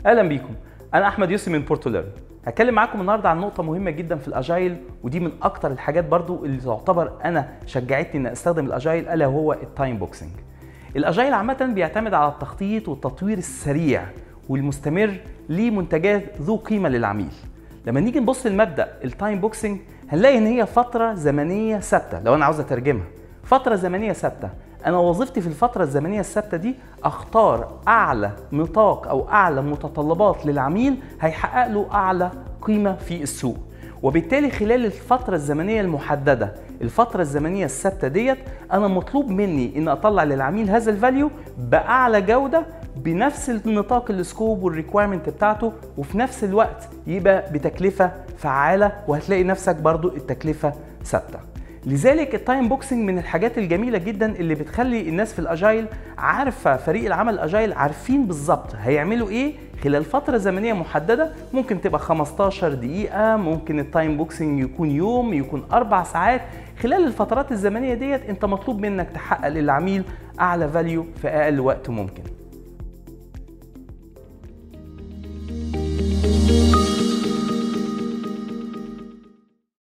اهلا بيكم انا احمد يوسف من بورتو ليرن هتكلم معاكم النهارده عن نقطه مهمه جدا في الاجايل ودي من اكتر الحاجات برضو اللي تعتبر انا شجعتني ان استخدم الاجايل الا وهو التايم بوكسنج الاجايل عامه بيعتمد على التخطيط والتطوير السريع والمستمر لمنتجات ذو قيمه للعميل لما نيجي نبص لمبدا التايم بوكسنج هنلاقي ان هي فتره زمنيه ثابته لو انا عاوز اترجمها فتره زمنيه ثابته انا وظيفتي في الفتره الزمنيه الثابته دي اختار اعلى نطاق او اعلى متطلبات للعميل هيحقق له اعلى قيمه في السوق وبالتالي خلال الفتره الزمنيه المحدده الفتره الزمنيه الثابته ديت انا مطلوب مني ان اطلع للعميل هذا الفاليو باعلى جوده بنفس النطاق السكوب والريكويرمنت بتاعته وفي نفس الوقت يبقى بتكلفه فعاله وهتلاقي نفسك برضو التكلفه ثابته لذلك التايم بوكسنج من الحاجات الجميله جدا اللي بتخلي الناس في الاجايل عارفه فريق العمل الاجايل عارفين بالظبط هيعملوا ايه خلال فتره زمنيه محدده ممكن تبقى 15 دقيقه ممكن التايم بوكسنج يكون يوم يكون اربع ساعات خلال الفترات الزمنيه ديت انت مطلوب منك تحقق للعميل اعلى فاليو في اقل وقت ممكن